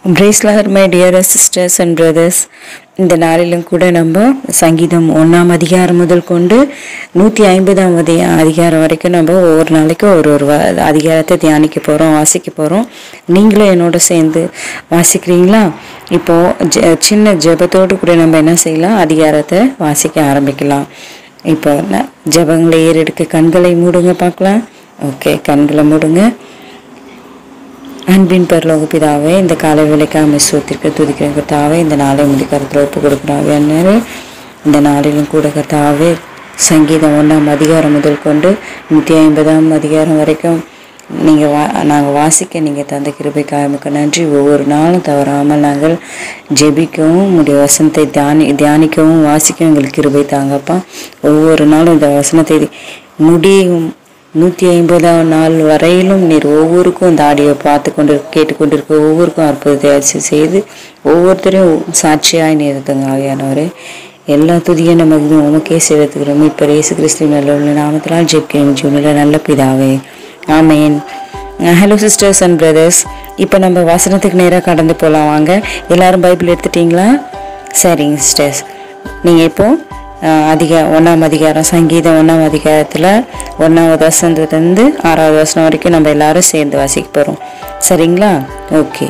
பிரேஸ்லர் my dear sisters and brothers இந்த நாளிலும் கூட நம்ம சங்கீதம் ஒன்றாம் அதிகாரம் முதல் கொண்டு நூற்றி ஐம்பதாம் அதிக அதிகாரம் வரைக்கும் நம்ம ஒவ்வொரு நாளைக்கும் ஒரு ஒரு வ- அதிகாரத்தை தியானிக்க போகிறோம் வாசிக்க போகிறோம் நீங்களும் என்னோட சேர்ந்து வாசிக்கிறீங்களா இப்போது ஜ சின்ன ஜெபத்தோடு கூட நம்ம என்ன செய்யலாம் அதிகாரத்தை வாசிக்க ஆரம்பிக்கலாம் இப்போ ந- ஜெபங்களை ஏறெடுக்க கண்களை மூடுங்க பார்க்கலாம் ஓகே கண்களை மூடுங்க அன்பின் பரலோக பிதாவே இந்த காலை வேலைக்காக சூத்திற்கு துதிக்கிற கர்த்தாவே இந்த நாளை முடி கருத்தில் ஒப்பு கொடுக்குறாவே அந்நேரு இந்த நாளிலும் கூட கர்த்தாவே சங்கீதம் ஒன்றாம் அதிகாரம் முதல் கொண்டு நூற்றி ஐம்பதாம் அதிகாரம் வரைக்கும் நீங்கள் வா நாங்கள் வாசிக்க நீங்கள் தந்த கிருபைக்காக மிக்க நன்றி ஒவ்வொரு நாளும் தவறாமல் நாங்கள் ஜெபிக்கவும் உடைய வசனத்தை தியானி தியானிக்கவும் வாசிக்கவும் எங்களுக்கு கிருபை தாங்கப்பா ஒவ்வொரு நாளும் இந்த வசனத்தை முடியும் நூற்றி ஐம்பதாம் நாள் வரையிலும் நீர் ஒவ்வொருக்கும் இந்த ஆடியோ பார்த்து கொண்டு கேட்டுக்கொண்டிருக்க ஒவ்வொருக்கும் அற்புதத்தை அரிசி செய்து ஒவ்வொருத்தரையும் சாட்சியாய் நிறுத்துங்க ஆகியானவரே எல்லா துதிய நமக்கு உமக்கே செலுத்துகிறோம் இப்போ இயேசு கிறிஸ்துவின் நல்ல உள்ள நாமத்தினால் ஜெபிக்கிறேன் ஜூனில நல்ல பிதாவே ஆமேன் ஹலோ சிஸ்டர்ஸ் அண்ட் பிரதர்ஸ் இப்போ நம்ம வசனத்துக்கு நேராக கடந்து போகலாம் வாங்க எல்லாரும் பைபிள் எடுத்துட்டீங்களா சரிங்க சிஸ்டர்ஸ் நீங்கள் இப்போ அஹ், அதிக ஒன்றாம் அதிகாரம் சங்கீதம் ஒன்றாம் அதிகாரத்தில் ஒன்றாவது வசனத்துலேருந்து ஆறாவது வசனம் வரைக்கும் நம்ம எல்லாரும் சேர்ந்து வாசிக்க போகிறோம் சரிங்களா ஓகே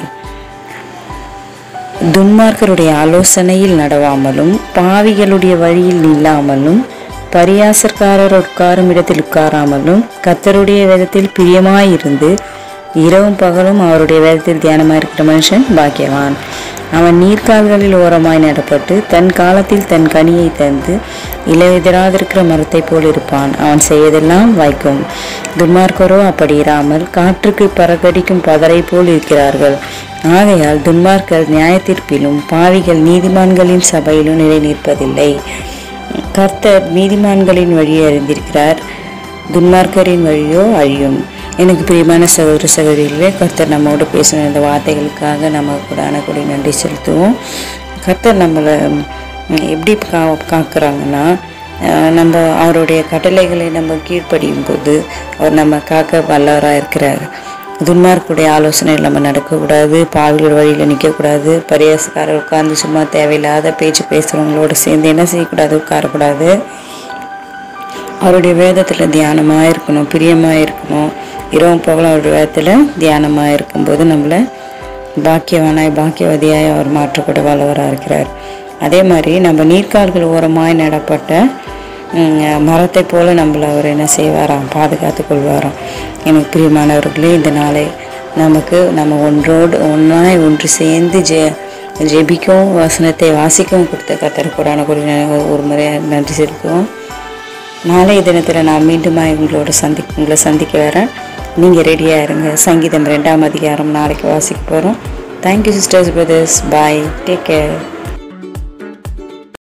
துன்மார்க்கருடைய ஆலோசனையில் நடவாமலும் பாவிகளுடைய வழியில் நில்லாமலும் பரியாசக்காரர் உட்காரும் இடத்தில் உட்காராமலும் கத்தருடைய வேதத்தில் பிரியமாயிருந்து இரவும் பகலும் அவருடைய வேதத்தில் தியானமாக இருக்கிற மனுஷன் பாக்கியவான் அவன் நீர்க்கால்களில் ஓரமாய் நடப்பட்டு தன் காலத்தில் தன் கனியை தந்து இலையுதிராதிருக்கிற மரத்தைப் போல் இருப்பான் அவன் செய்வதெல்லாம் வாய்க்கும் துன்மார்க்கரோ அப்படி இராமல் காற்றுக்கு பறக்கடிக்கும் பதரை போல் இருக்கிறார்கள் ஆகையால் துன்மார்க்கர் நியாயத்தீர்ப்பிலும் பாவிகள் நீதிமான்களின் சபையிலும் நிலை நிற்பதில்லை கர்த்தர் நீதிமான்களின் வழியை அறிந்திருக்கிறார் துன்மார்க்கரின் வழியோ அழியும் எனக்கு பிரியமான சகோதர சகோதரிகளே கர்த்தர் நம்மோடு பேசின இந்த வார்த்தைகளுக்காக நம்ம கூட கூட நன்றி செலுத்துவோம் கர்த்தர் நம்மளை ம், எப்படி கா காக்குறாங்கன்னா அஹ், நம்ம அவருடைய கட்டளைகளை நம்ம கீழ்ப்படியும் போது அவர் நம்ம காக்க வல்லவராக இருக்கிறார் துன்மார்க்குடைய ஆலோசனையில் நம்ம நடக்கக்கூடாது பாவிகள் வழியில் நிற்கக்கூடாது பரியாசக்காரர் உட்கார்ந்து சும்மா தேவையில்லாத பேச்சு பேசுகிறவங்களோட சேர்ந்து என்ன செய்யக்கூடாது உட்காரக்கூடாது அவருடைய வேதத்தில் தியானமாக இருக்கணும் பிரியமாக இருக்கணும் இரவும் பகலும் அவருடைய வேதத்தில் தியானமாக இருக்கும்போது நம்மளை பாக்கியவானாய் பாக்கியவதியாய் அவர் மாற்றக்கூட வல்லவராக இருக்கிறார் அதே மாதிரி நம்ம நீர்க்கால்கள் ஓரமாய் நடப்பட்ட ம், மரத்தை போல நம்மளை அவர் என்ன செய்வாராம் பாதுகாத்து கொள்வாராம் எனக்கு பிரியமானவர்களே இந்த நாளை நமக்கு நம்ம ஒன்றோடு ஒன்றாய் ஒன்று சேர்ந்து ஜெ ஜெபிக்கவும் வசனத்தை வாசிக்கவும் கொடுத்த கத்தர் கூடான கூட ஒரு முறை நன்றி செலுத்துவோம் நாளைய தினத்தில் நான் மீண்டும் உங்களோட சந்தி உங்களை சந்திக்க வரேன் நீங்கள் ரெடியாக இருங்க சங்கீதம் ரெண்டாம் அதிகாரம் நாளைக்கு வாசிக்க போகிறோம் thank you sisters brothers bye take care